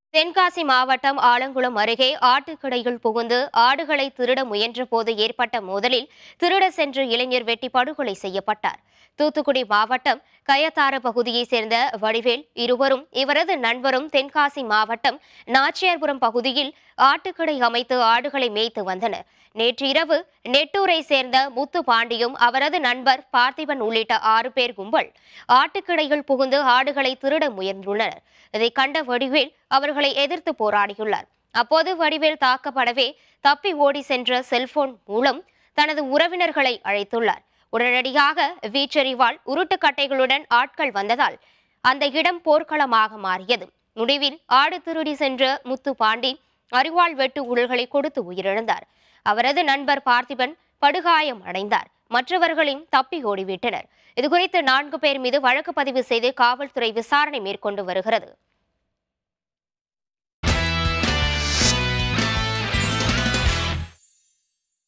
தென்காசி மாவட்டம் ஆலங்குளம் அருகே ஆட்டுக்கடையில் புகுந்து ஆடுகளை திருட முயன்றபோது ஏற்பட்ட மோதலில் திருட சென்ற இளைஞர் வெட்டி படுகொலை செய்யப்பட்டார் தூத்துக்குடி மாவட்டம் கயத்தாறு பகுதியைச் சேர்ந்த வடிவேல் இருவரும் இவரது நண்பரும் தென்காசி மாவட்டம் நாச்சியார்புரம் பகுதியில் ஆட்டுக்கடை அமைத்து ஆடுகளை மேய்த்து வந்தனர் நேற்று இரவு நெட்டூரை சேர்ந்த முத்து பாண்டியும் அவரது நண்பர் பார்த்திபன் உள்ளிட்ட ஆறு பேர் கும்பல் ஆட்டுக்கடையில் புகுந்து ஆடுகளை திருட முயன்றுள்ளனர் இதை கண்ட வடிவேல் அவர்களை எதிர்த்து போராடியுள்ளார் அப்போது வடிவேல் தாக்கப்படவே தப்பி ஓடி சென்ற செல்போன் மூலம் தனது உறவினர்களை அழைத்துள்ளார் உடனடியாக வீச்செறிவால் உருட்டுக்கட்டைகளுடன் ஆட்கள் வந்ததால் அந்த இடம் போர்க்களமாக மாறியது முடிவில் ஆடு திருடி சென்ற முத்து பாண்டி அரிவாள் வெட்டு உடல்களை கொடுத்து உயிரிழந்தார் அவரது நண்பர் பார்த்திபன் படுகாயம் அடைந்தார் மற்றவர்களையும் தப்பி ஓடிவிட்டனர் இதுகுறித்து நான்கு பேர் மீது வழக்கு பதிவு செய்து காவல்துறை விசாரணை மேற்கொண்டு வருகிறது